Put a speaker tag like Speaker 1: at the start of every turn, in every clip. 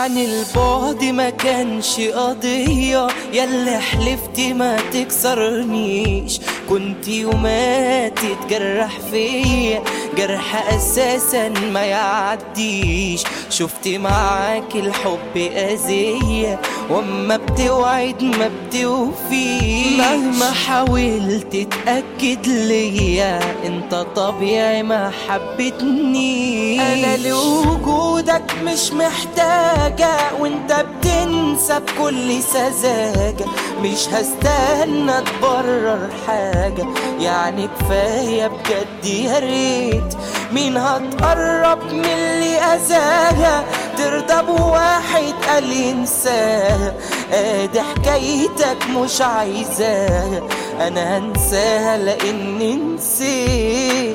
Speaker 1: يعني البعد ما كانش قضية ياللي حلفت ما تكسرنيش كنت يومات تتجرح فيا جرح اساسا ما يعديش شفت معاك الحب اذية واما بتوعد ما بتوفيش مهما حاولت تتأكد ليا انت طبيعي ما حبتني انا لوجودك مش محتاجة وانت بتنسى بكل سذاجة مش هستنى تبرر حاجة يعني كفاية بجد يا ريت مين هتقرب من اللي أذاها ترضى بواحد قال ينساها ادي حكايتك مش عايزاها انا هنساها لاني نسيت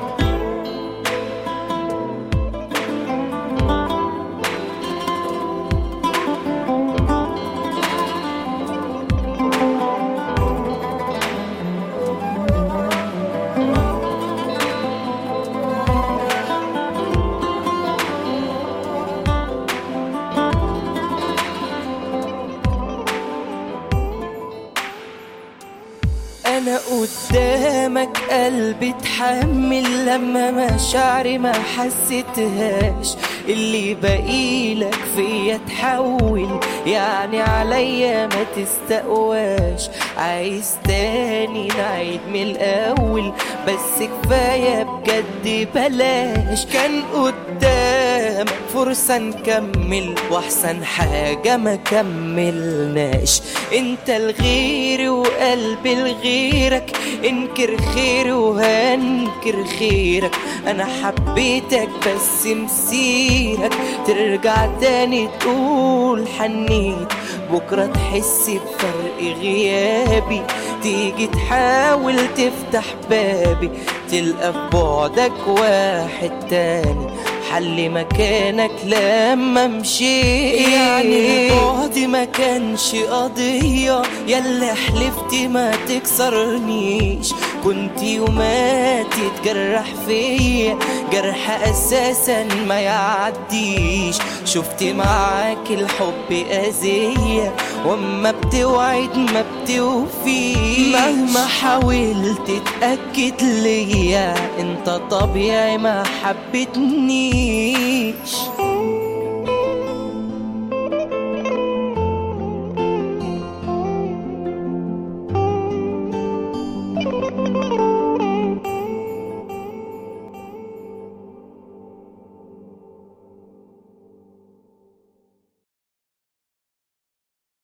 Speaker 1: انا قدامك قلبي اتحمل لما مشاعري ما حسيتهاش اللي بقيلك فيا تحول يعني عليا ما تستقواش عايز تاني نعيد من الاول بس كفايه بجد بلاش كان قدامك فرصه نكمل واحسن حاجه ما كملناش انت الغير وقلبي لغيرك انكر خير وهنكر خيرك انا حبيتك بس مسيرك ترجع تاني تقول حنيت بكرة تحس بفرق غيابي تيجي تحاول تفتح بابي تلقى في بعدك واحد تاني حل مكانك لما مشيت يعني البعد ما كانش قضية ياللي حلفت ما تكسرنيش كنت يومات تتجرح فيا جرح اساسا ما يعديش شفت معاك الحب اذية واما بتوعد ما بتوفيش مهما حاولت تتأكد ليا انت طبيعي ما حبتنيش